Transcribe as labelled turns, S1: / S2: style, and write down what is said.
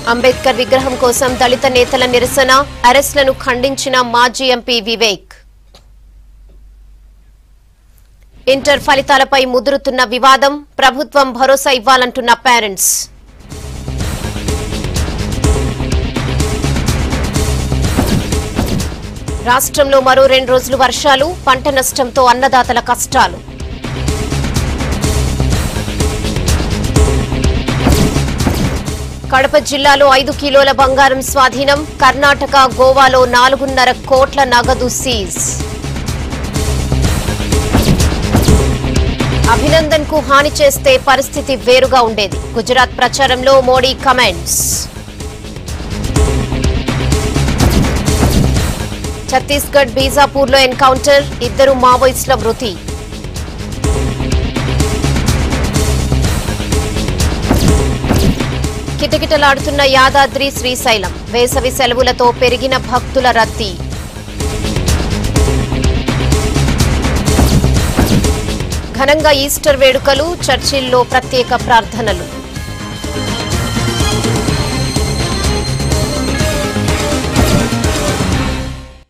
S1: అంబేద్కర్ విగ్రహం కోసం దళిత నేతల నిరసన అరెస్టులను ఖండించిన మాజీ ఎంపీ వివేక్ ఇంటర్ ఫలితాలపై ముదురుతున్న వివాదం ప్రభుత్వం భరోసా ఇవ్వాలంటున్న పేరెంట్స్ రాష్ట్రంలో మరో రెండు రోజులు వర్షాలు పంట నష్టంతో అన్నదాతల కష్టాలు కడప జిల్లాలో ఐదు కిలోల బంగారం స్వాధీనం కర్ణాటక గోవాలో నాలుగున్నర కోట్ల నగదు సీజ్ అభినందన్ కు హాని చేస్తే పరిస్థితి వేరుగా ఉండేది గుజరాత్ ప్రచారంలో మోడీ కమెంట్స్ ఛత్తీస్గఢ్ బీజాపూర్లో ఎన్కౌంటర్ ఇద్దరు మావోయిస్టుల మృతి కిటకిటలాడుతున్న యాదాద్రి శ్రీశైలం వేసవి సెలవులతో పెరిగిన భక్తుల రద్దీ ఘనంగా ఈస్టర్ వేడుకలు చర్చిల్లో ప్రత్యేక ప్రార్థనలు